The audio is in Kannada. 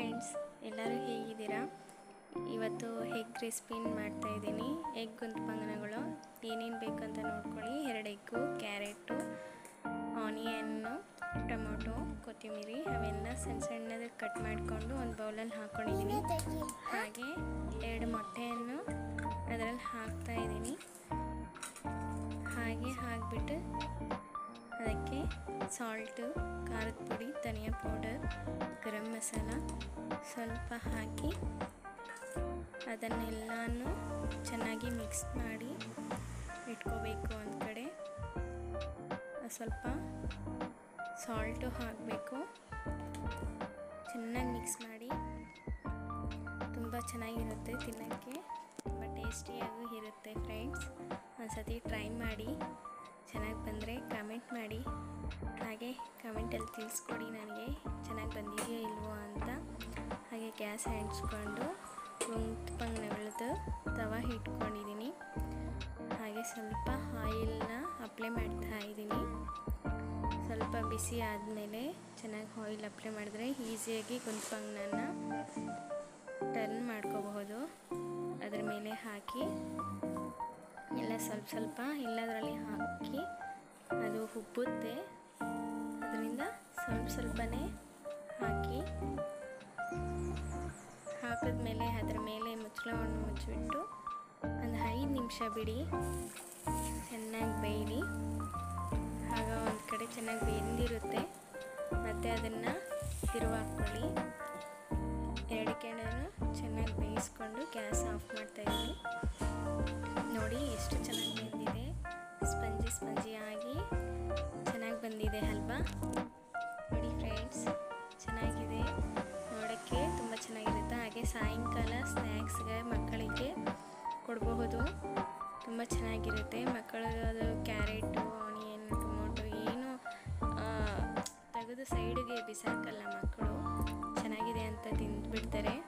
ಫ್ರೆಂಡ್ಸ್ ಎಲ್ಲರೂ ಹೇಗಿದ್ದೀರಾ ಇವತ್ತು ಎಗ್ ರೆಸಿಪಿನ ಮಾಡ್ತಾಯಿದ್ದೀನಿ ಎಗ್ ಗುಂತ್ಪಂಗನಗಳು ಏನೇನು ಬೇಕಂತ ನೋಡ್ಕೊಳ್ಳಿ ಎರಡು ಎಗ್ಗು ಕ್ಯಾರೆಟು ಆನಿಯನ್ನು ಟೊಮೊಟೊ ಕೊತ್ತಂಬರಿ ಅವೆಲ್ಲ ಸಣ್ಣ ಸಣ್ಣದಾಗಿ ಕಟ್ ಮಾಡಿಕೊಂಡು ಒಂದು ಬೌಲಲ್ಲಿ ಹಾಕ್ಕೊಂಡಿದ್ದೀನಿ ಹಾಗೆ ಎರಡು ಮೊಟ್ಟೆಯನ್ನು ಅದರಲ್ಲಿ ಹಾಕ್ತಾ ಇದ್ದೀನಿ ಹಾಗೆ ಹಾಕಿಬಿಟ್ಟು ಅದಕ್ಕೆ ಸಾಲ್ಟು ಖಾರದ ಪುಡಿ ಧನಿಯಾ ಪೌಡರ್ ಗರಂ ಮಸಾಲ ಸ್ವಲ್ಪ ಹಾಕಿ ಅದನ್ನೆಲ್ಲನೂ ಚೆನ್ನಾಗಿ ಮಿಕ್ಸ್ ಮಾಡಿ ಇಟ್ಕೋಬೇಕು ಒಂದು ಕಡೆ ಸ್ವಲ್ಪ ಸಾಲ್ಟು ಹಾಕಬೇಕು ಚೆನ್ನಾಗಿ ಮಿಕ್ಸ್ ಮಾಡಿ ತುಂಬ ಚೆನ್ನಾಗಿರುತ್ತೆ ತಿನ್ನೋಕ್ಕೆ ತುಂಬ ಟೇಸ್ಟಿಯಾಗೂ ಇರುತ್ತೆ ಫ್ರೆಂಡ್ಸ್ ಒಂದ್ಸತಿ ಟ್ರೈ ಮಾಡಿ ಚೆನ್ನಾಗಿ ಬಂದರೆ ಕಮೆಂಟ್ ಮಾಡಿ ಹಾಗೆ ಕಮೆಂಟಲ್ಲಿ ತಿಳಿಸ್ಕೊಡಿ ನನಗೆ ಚೆನ್ನಾಗಿ ಬಂದಿದೆಯೋ ಇಲ್ವೋ ಅಂತ ಹಾಗೆ ಗ್ಯಾಸ್ ಹಂಚ್ಕೊಂಡು ಉಂತ್ಪಂಗನಗಳದ್ದು ತವ ಇಟ್ಕೊಂಡಿದ್ದೀನಿ ಹಾಗೆ ಸ್ವಲ್ಪ ಆಯಿಲ್ನ ಅಪ್ಲೈ ಮಾಡ್ತಾ ಇದ್ದೀನಿ ಸ್ವಲ್ಪ ಬಿಸಿ ಆದಮೇಲೆ ಚೆನ್ನಾಗಿ ಆಯಿಲ್ ಅಪ್ಲೈ ಮಾಡಿದ್ರೆ ಈಸಿಯಾಗಿ ಗುಂತ್ಪಂಗನನ್ನ ಟರ್ನ್ ಮಾಡ್ಕೋಬಹುದು ಅದ್ರ ಮೇಲೆ ಹಾಕಿ ಎಲ್ಲ ಸ್ವಲ್ಪ ಸ್ವಲ್ಪ ಎಲ್ಲದರಲ್ಲಿ ಹಾಕಿ ಅದು ಉಬ್ಬುತ್ತೆ ಅದರಿಂದ ಸ್ವಲ್ಪ ಸ್ವಲ್ಪನೇ ಹಾಕಿ ಹಾಕಿದ್ಮೇಲೆ ಅದರ ಮೇಲೆ ಮುಚ್ಚಳವನ್ನು ಮುಚ್ಚಿಬಿಟ್ಟು ಒಂದು ಐದು ನಿಮಿಷ ಬಿಡಿ ಚೆನ್ನಾಗಿ ಬೇಯಲಿ ಆಗ ಒಂದು ಕಡೆ ಚೆನ್ನಾಗಿ ಬೆಂದಿರುತ್ತೆ ಮತ್ತು ಅದನ್ನು ತಿರುವು ಹಾಕ್ಕೊಳ್ಳಿ ಎರಡು ಕಡೆನೂ ಚೆನ್ನಾಗಿ ಬೇಯಿಸ್ಕೊಂಡು ಗ್ಯಾಸ್ ಆಫ್ ಮಾಡ್ತಾಯಿದ್ದೀನಿ ನೋಡಿ ಎಷ್ಟು ಚೆನ್ನಾಗಿ ಬಂದಿದೆ ಸ್ಪಂಜಿ ಸ್ಪಂಜಿ ಆಗಿ ಚೆನ್ನಾಗಿ ಬಂದಿದೆ ಅಲ್ವಾ ನೋಡಿ ಫ್ರೆಂಡ್ಸ್ ಚೆನ್ನಾಗಿದೆ ನೋಡೋಕ್ಕೆ ತುಂಬ ಚೆನ್ನಾಗಿರುತ್ತೆ ಹಾಗೆ ಸಾಯಂಕಾಲ ಸ್ನ್ಯಾಕ್ಸ್ಗೆ ಮಕ್ಕಳಿಗೆ ಕೊಡಬಹುದು ತುಂಬ ಚೆನ್ನಾಗಿರುತ್ತೆ ಮಕ್ಕಳು ಅದು ಕ್ಯಾರೆಟು ಆನಿಯನ್ ಟೊಮೊಟೊ ಏನು ತೆಗೆದು ಸೈಡಿಗೆ ಬಿಸಾಕಲ್ಲ ಮಕ್ಕಳು ಚೆನ್ನಾಗಿದೆ ಅಂತ ತಿಂದ್ಬಿಡ್ತಾರೆ